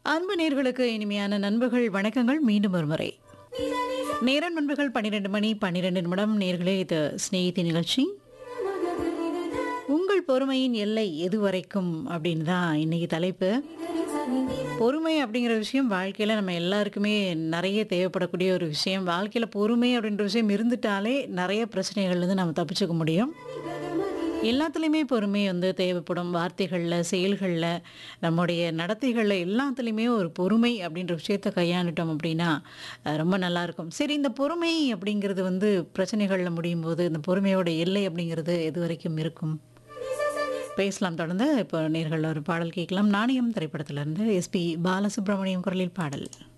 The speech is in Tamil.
அன்பு நேர்களுக்கு இனிமையான நண்பர்கள் வணக்கங்கள் மீண்டும் ஒரு முறை நேரம் நண்பர்கள் பன்னிரெண்டு மணி பன்னிரெண்டு நிமிடம் நேர்களே இது ஸ்நேகிதி நிகழ்ச்சி உங்கள் பொறுமையின் எல்லை எது வரைக்கும் அப்படின்னு தான் இன்னைக்கு தலைப்பு பொறுமை அப்படிங்கிற விஷயம் வாழ்க்கையில் நம்ம எல்லாருக்குமே நிறைய தேவைப்படக்கூடிய ஒரு விஷயம் வாழ்க்கையில் பொறுமை அப்படின்ற விஷயம் இருந்துட்டாலே நிறைய பிரச்சனைகள்லேருந்து நம்ம தப்பிச்சுக்க முடியும் எல்லாத்துலேயுமே பொறுமை வந்து தேவைப்படும் வார்த்தைகளில் செயல்களில் நம்முடைய நடத்தைகளில் எல்லாத்துலேயுமே ஒரு பொறுமை அப்படின்ற விஷயத்தை கையாண்டுட்டோம் அப்படின்னா அஹ், ரொம்ப நல்லாயிருக்கும் சரி இந்த பொறுமை அப்படிங்கிறது வந்து பிரச்சனைகளில் முடியும் போது இந்த பொறுமையோட எல்லை அப்படிங்கிறது எது வரைக்கும் இருக்கும் பேசலாம் தொடர்ந்து இப்போ நேர்களில் ஒரு பாடல் கேட்கலாம் நாணயம் திரைப்படத்திலிருந்து எஸ்பி பாலசுப்ரமணியம் குரலில் பாடல்